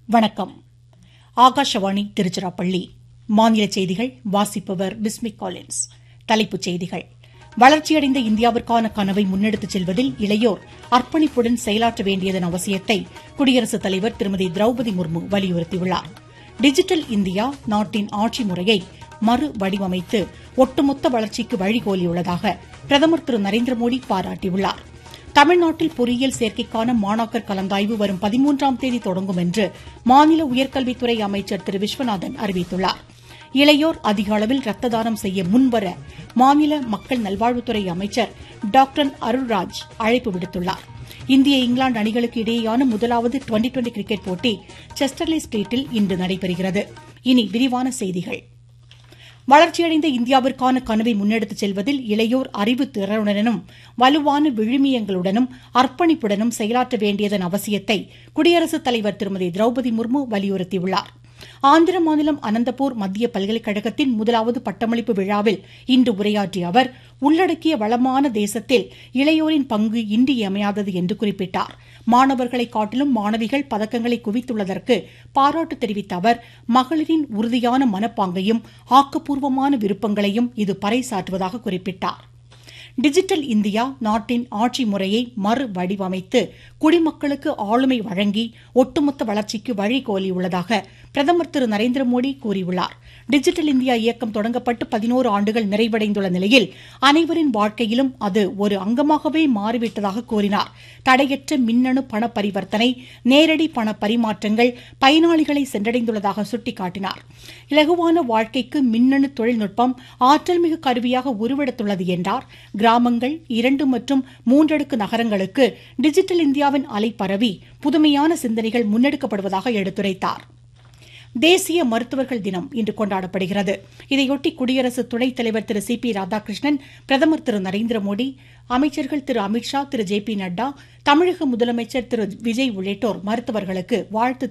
வணக்கம் ஆகாஷவாணி திருச்சிராப்பள்ளி மாநில செய்திகள் வாசிப்பவர் பிஸ்மிக் காலின்ஸ் தலைப்புச் செய்திகள் வளர்ச்சியடைந்த இந்தியாவிற்கான கனவை முன்னெடுத்துச் செல்வதில் இளையோர் அர்ப்பணிப்புடன் செயலாற்ற வேண்டியதன் அவசியத்தை குடியரசுத் தலைவர் திருமதி திரௌபதி முர்மு வலியுறுத்தியுள்ளார் டிஜிட்டல் இந்தியா நாட்டின் ஆட்சி முறையை மறு வடிவமைத்து ஒட்டுமொத்த வளர்ச்சிக்கு வழிகோலியுள்ளதாக பிரதமர் திரு நரேந்திர மோடி பாராட்டியுள்ளார் தமிழ்நாட்டில் பொறியியல் சேர்க்கைக்கான மாணாக்கர் கலந்தாய்வு வரும் பதிமூன்றாம் தேதி தொடங்கும் என்று மாநில உயர்கல்வித்துறை அமைச்சர் திரு விஸ்வநாதன் அறிவித்துள்ளார் இளையோர் அதிக அளவில் ரத்த தானம் செய்ய முன்வர மாநில மக்கள் நல்வாழ்வுத்துறை அமைச்சர் டாக்டர் அருள்ராஜ் அழைப்பு விடுத்துள்ளார் இந்திய இங்கிலாந்து அணிகளுக்கு இடையேயான முதலாவது டுவெண்டி டுவெண்டி கிரிக்கெட் போட்டி செஸ்டர்லி ஸ்ட்ரீட்டில் இன்று நடைபெறுகிறது இனி விரிவான செய்திகள் வளர்ச்சியடைந்த இந்தியாவிற்கான கனவை முன்னெடுத்துச் செல்வதில் இளையோர் அறிவு திறனுடனும் வலுவான விழுமியங்களுடனும் அர்ப்பணிப்புடனும் செயலாற்ற வேண்டியதன் அவசியத்தை குடியரசுத் தலைவர் திருமதி திரௌபதி முர்மு வலியுறுத்தியுள்ளார் ஆந்திர மாநிலம் அனந்தபூர் மத்திய பல்கலைக்கழகத்தின் முதலாவது பட்டமளிப்பு விழாவில் இன்று உரையாற்றிய அவர் உள்ளடக்கிய வளமான தேசத்தில் இளையோரின் பங்கு இன்றியமையாதது என்று குறிப்பிட்டார் மாணவர்களை காட்டிலும் மாணவிகள் பதக்கங்களை குவித்துள்ளதற்கு பாராட்டு தெரிவித்த அவர் மகளிரின் உறுதியான மனப்பாங்கையும் ஆக்கப்பூர்வமான விருப்பங்களையும் இது பறைசாற்றுவதாக குறிப்பிட்டார் டிஜிட்டல் இந்தியா நாட்டின் ஆட்சி முறையை மறு வடிவமைத்து குடிமக்களுக்கு ஆளுமை வழங்கி ஒட்டுமொத்த வளர்ச்சிக்கு வழிகோலியுள்ளதாக பிரதமர் திரு நரேந்திர மோடி கூறியுள்ளார் டிஜிட்டல் இந்தியா இயக்கம் தொடங்கப்பட்டு பதினோரு ஆண்டுகள் நிறைவடைந்துள்ள நிலையில் அனைவரின் வாழ்க்கையிலும் அது ஒரு அங்கமாகவே மாறிவிட்டதாக கூறினார் தடையற்ற மின்னணு பண பரிவர்த்தனை நேரடி பண பரிமாற்றங்கள் பயனாளிகளை சென்றடைந்துள்ளதாக சுட்டிக்காட்டினார் இலகுவான வாழ்க்கைக்கு மின்னணு தொழில்நுட்பம் ஆற்றல்மிகு கருவியாக உருவெடுத்துள்ளது என்றார் கிராமங்கள் இரண்டு மற்றும் மூன்றடுக்கு நகரங்களுக்கு டிஜிட்டல் இந்தியாவின் அலை பரவி புதுமையான சிந்தனைகள் முன்னெடுக்கப்படுவதாக எடுத்துரைத்தார் தேசிய மருத்துவர்கள் தினம் இன்று கொண்டாடப்படுகிறது இதையொட்டி குடியரசு துணைத் தலைவர் திரு சி பி ராதாகிருஷ்ணன் பிரதமர் திரு நரேந்திர மோடி அமைச்சர்கள் திரு அமித்ஷா திரு ஜே பி நட்டா தமிழக முதலமைச்சர் திரு விஜய் உள்ளிட்டோர் மருத்துவர்களுக்கு வாழ்த்து